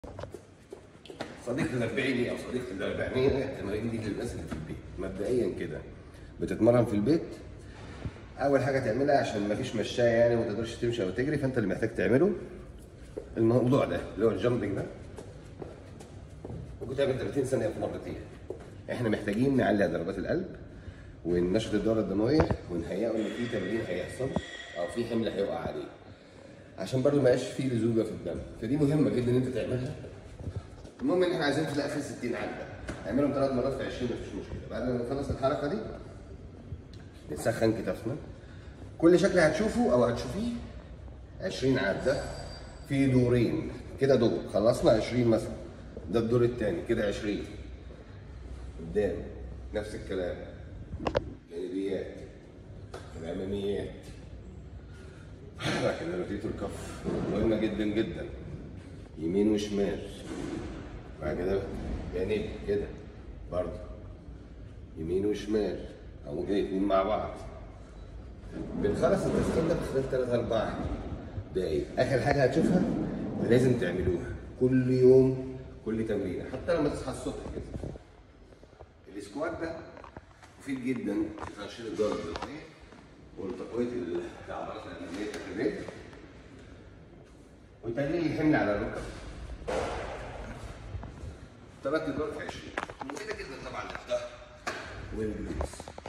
صديقة الأربعيني أو صديقة الأربعينية التمارين دي للناس اللي في البيت مبدئيا كده بتتمرن في البيت أول حاجة تعملها عشان مفيش مشاية يعني وما تقدرش تمشي أو تجري فأنت اللي محتاج تعمله الموضوع ده اللي هو الجامبنج ده ممكن تعمل 30 ثانية في مرتين احنا محتاجين نعلي ضربات القلب وننشط الدورة الدموية ونهيئه ان في تمرين هيحصل او في حمل هيقع عليه عشان برضه ما يبقاش فيه لزوجة في الدم فدي مهمة جدا ان انت تعملها المهم ان احنا عايزين في الاخر 60 عده نعملهم ثلاث مرات في 20 مفيش مشكله بعد ما نخلص الحركه دي نسخن كتافنا كل شكل هتشوفه او هتشوفيه 20 عده في دورين كده دور خلصنا 20 مثلا ده الدور الثاني كده 20 قدام نفس الكلام جانبيات الاماميات حركه روتيتو الكف مهمه جدا جدا يمين وشمال بعد كده جانب كده برضه يمين وشمال او جاي اتنين مع بعض بنخلص التسخين ده في خلال 3 4 دقايق اخر حاجه هتشوفها لازم تعملوها كل يوم كل تمرين حتى لما تصحى الصبح كده السكوات ده مفيد جدا في تنشيط الدوره الدمويه وتقويه العضلات الاماميه في الرجل وتقليل الحمل على الركب ثلاث دور في 20 مفيده جدا طبعا للظهر والجلوس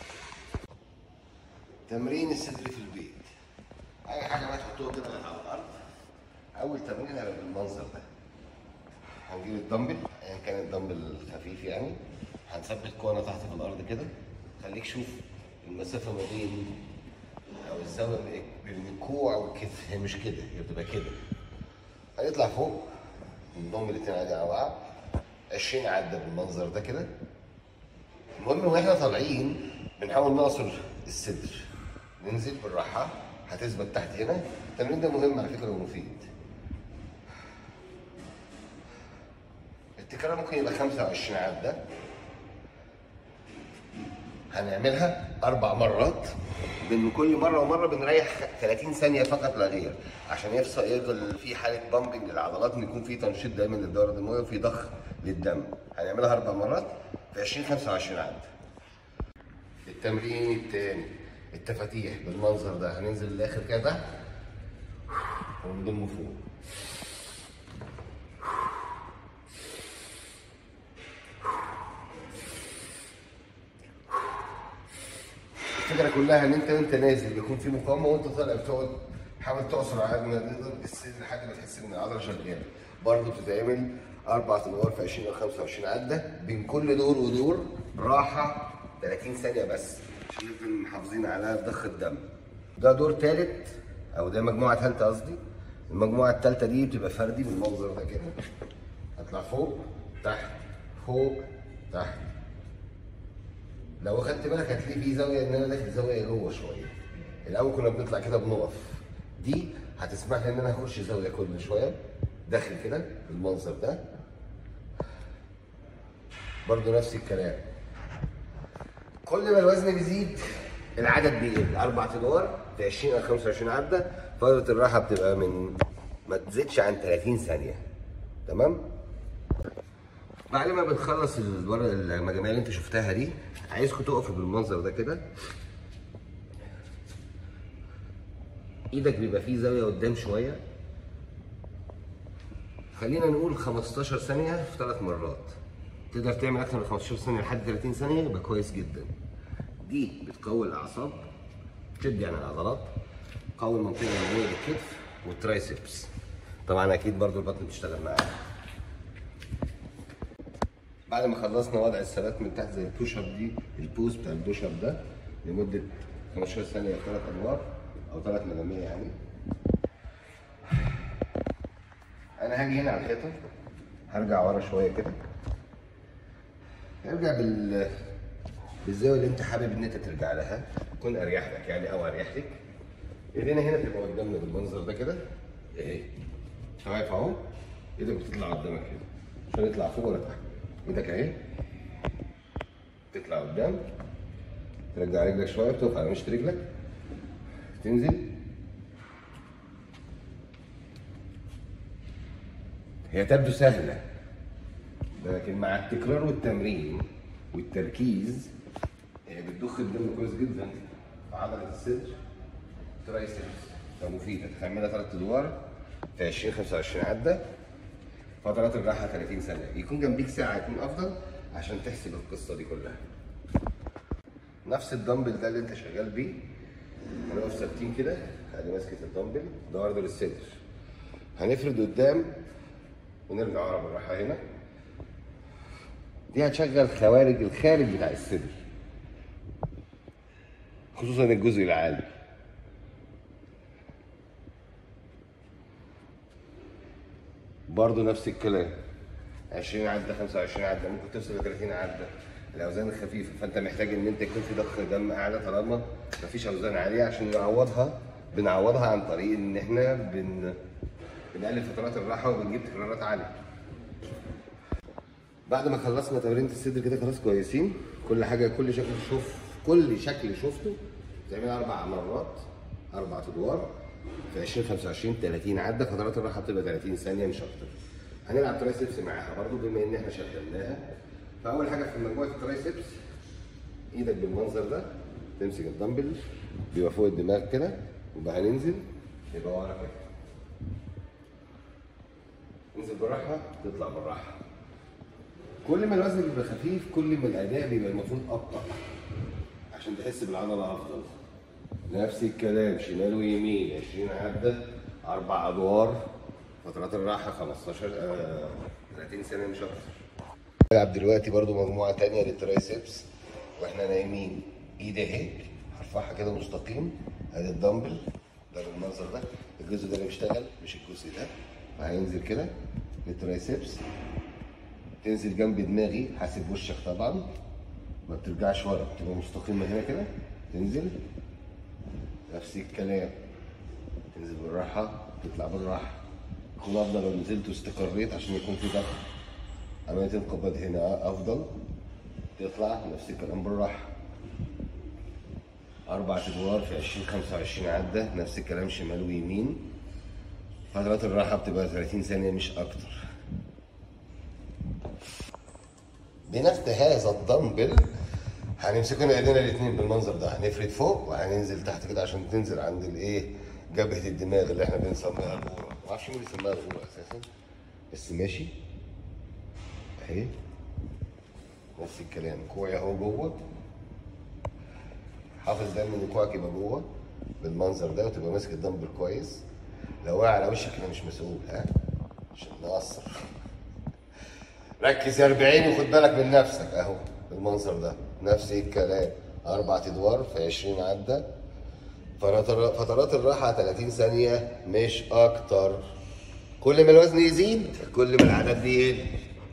تمرين الصدر في البيت اي حاجه بقى تحطوها كده على الارض اول تمرين هيبقى بالمنظر ده هنجيب الدمبل ايا كان الدمبل خفيف يعني هنثبت كوره تحت في الارض كده خليك شوف المسافه ما بين او الزاويه بين الكوع والكتف هي مش كده هي بتبقى كده هنطلع فوق نضم الاتنين عادي على بعض 20 عده بالمنظر ده كده المهم واحنا طالعين بنحاول نعصر الصدر ننزل بالراحه هتثبت تحت هنا التمرين ده مهم على فكره ومفيد التكرار ممكن يبقى 25 عده هنعملها اربع مرات بين كل مره ومره بنريح 30 ثانيه فقط لا غير عشان يفصل يفضل في حاله بامبنج للعضلات ان يكون في تنشيط دايما للدوره الدمويه وفي ضخ للدم هنعملها اربع مرات في 20 25 عده التمرين الثاني التفاتيح بالمنظر ده هننزل للاخر كده تحت ونضم فوق الفكره كلها ان انت وانت نازل يكون في مقاومه وانت طالع بتقعد حاول تعصر على قد ما تقدر الصدر لحد ما تحس ان العضله شغاله برضه بتتعمل اربع ادوار في 20 او 25 عده بين كل دور ودور راحه 30 ثانيه بس عشان نفضل محافظين على ضخ الدم ده دور ثالث او ده مجموعه ثالثه قصدي المجموعه الثالثه دي بتبقى فردي بالمنظر ده كده هطلع فوق تحت فوق تحت لو اخدت بالك هتلاقي في زاويه ان انا داخل زاويه جوه شويه الاول كنا بنطلع كده بنقف دي هتسمح لي ان انا اخش زاويه كل شويه داخل كده بالمنظر ده برضو نفس الكلام كل ما الوزن بيزيد العدد بيقل اربع ادوار في 20 او 25 عده فتره الراحه بتبقى من ما تزيدش عن 30 ثانيه تمام بعد ما بنخلص الورق المجاميع اللي انت شفتها دي عايزكم تقفوا بالمنظر ده كده ايدك بيبقى فيه زاويه قدام شويه خلينا نقول 15 ثانيه في ثلاث مرات تقدر تعمل اكتر من 15 ثانيه لحد 30 ثانيه يبقى كويس جدا دي بتقوي الاعصاب تشد يعني العضلات تقوي المنطقه الاماميه للكتف والترايسبس طبعا اكيد برضو البطن بتشتغل معاها بعد ما خلصنا وضع الثبات من تحت زي البوش اب دي البوز بتاع البوش اب ده لمده 15 ثانيه ثلاث ادوار او ثلاث مجاميع يعني انا هاجي هنا على الحيطه هرجع ورا شويه كده ارجع بال بالزاويه اللي انت حابب ان انت ترجع لها تكون اريح لك يعني او اريح لك ايدينا هنا بتبقى قدامنا بالمنظر ده كده اهي واقف اهو ايدك بتطلع قدامك كده عشان يطلع فوق ولا تحت ايدك اهي تطلع قدام ترجع رجلك شويه بتقف على مشط رجلك تنزل هي تبدو سهله لكن مع التكرار والتمرين والتركيز هي بتضخ الدم كويس جدا في عضله الصدر ترايسبس فمفيده تعملها ثلاث ادوار في 20 25 عده فترات الراحه 30 ثانيه يكون جنبيك ساعه يكون افضل عشان تحسب القصه دي كلها نفس الدمبل ده اللي انت شغال بيه هنقف ثابتين كده ادي ماسكه الدمبل ده عرض للصدر هنفرد قدام ونرجع ورا بالراحه هنا دي هتشغل خوارج الخارج بتاع الصدر خصوصا الجزء العالي برضه نفس الكلام 20 عده 25 عده ممكن توصل ل 30 عده الاوزان الخفيفه فانت محتاج ان انت يكون في ضخ دم اعلى طالما مفيش اوزان عاليه عشان نعوضها بنعوضها عن طريق ان احنا بن بنقلل فترات الراحه وبنجيب تكرارات عاليه بعد ما خلصنا تمرينة الصدر كده خلاص كويسين كل حاجه كل شكل شوف كل شكل شفته تعملها اربع مرات اربع ادوار في 20 25 30 عده فترات الراحه بتبقى 30 ثانيه مش اكتر هنلعب ترايسبس معاها برضو بما ان احنا شغلناها فاول حاجه في مجموعه الترايسبس ايدك بالمنظر ده تمسك الدمبل بيبقى فوق الدماغ كده وبقى هننزل يبقى ورا كده انزل بالراحه تطلع بالراحه كل ما الوزن بيبقى خفيف كل ما الاداء بيبقى المفروض ابطا عشان تحس بالعضله افضل نفس الكلام شمال ويمين 20 عده اربع ادوار فترات الراحه 15 آه 30 ثانيه مش اكتر نلعب دلوقتي برضو مجموعه تانية للترايسبس واحنا نايمين ايدي اهي هرفعها كده مستقيم ادي الدمبل ده بالمنظر ده الجزء ده اللي بيشتغل مش الجزء ده فهينزل كده للترايسبس تنزل جنب دماغي حاسب وشك طبعا ما بترجعش ورا بتبقى مستقيمه هنا كده تنزل نفس الكلام تنزل بالراحه تطلع بالراحه يكون افضل لو نزلت واستقريت عشان يكون في ضغط عمليه القبض هنا افضل تطلع نفس الكلام بالراحه اربع ادوار في 20 25 عده نفس الكلام شمال ويمين فترات الراحه بتبقى 30 ثانيه مش اكتر بنفس هذا الدمبل هنمسكنا ايدينا الاثنين بالمنظر ده هنفرد فوق وهننزل تحت كده عشان تنزل عند الايه جبهه الدماغ اللي احنا بنسميها الغوره ما اعرفش مين بيسميها الغوره اساسا بس ماشي اهي نفس الكلام كوعي اهو جوه حافظ دايما ان كوعك يبقى جوه بالمنظر ده وتبقى ماسك الدمبل كويس لو واقع على وشك انا مش مسؤول ها عشان نقصر ركز يا 40 وخد بالك من نفسك اهو بالمنظر ده نفس الكلام اربع ادوار في 20 عده فترات فترات الراحه 30 ثانيه مش اكتر كل ما الوزن يزيد كل ما العدد دي يقل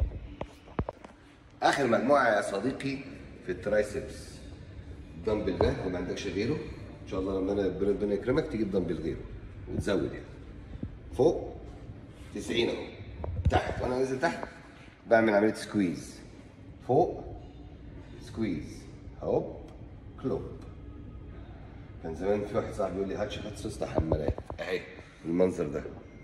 اخر مجموعه يا صديقي في الترايسبس الدمبل ده اللي ما عندكش غيره ان شاء الله لما انا ربنا ربنا يكرمك تجيب دمبل غيره وتزود يعني فوق 90 اهو تحت وانا نازل تحت بعمل عمليه سكويز فوق سكويز هوب كلوب كان زمان في واحد صاحبي يقول لي هات شفات سوسته حمالات اهي بالمنظر ده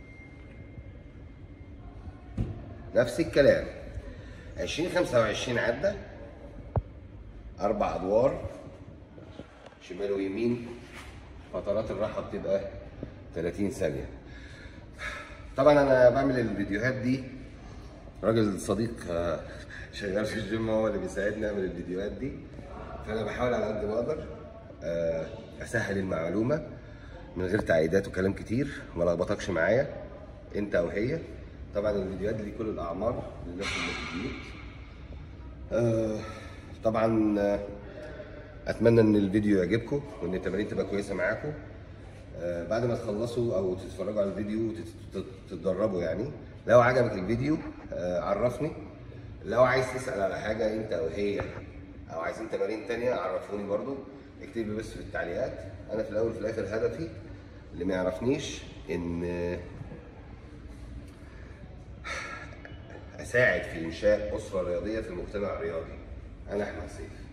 نفس الكلام 20 25 عده اربع ادوار شمال ويمين فترات الراحه بتبقى 30 ثانيه طبعا انا بعمل الفيديوهات دي راجل صديق آه، شغال في الجيم هو اللي بيساعدني اعمل الفيديوهات دي فانا بحاول على قد ما اقدر آه، اسهل المعلومه من غير تعقيدات وكلام كتير ما لخبطكش معايا انت او هي طبعا الفيديوهات دي كل الاعمار للناس اللي في البيوت آه، طبعا آه، اتمنى ان الفيديو يعجبكم وان التمارين تبقى كويسه معاكم آه، بعد ما تخلصوا او تتفرجوا على الفيديو وتتدربوا يعني لو عجبك الفيديو آه، عرفني لو عايز تسال على حاجه انت او هي او عايزين تمارين تانية عرفوني برضو اكتب لي بس في التعليقات انا في الاول وفي الاخر هدفي اللي ما يعرفنيش ان آه، اساعد في انشاء اسره رياضيه في المجتمع الرياضي انا احمد سيف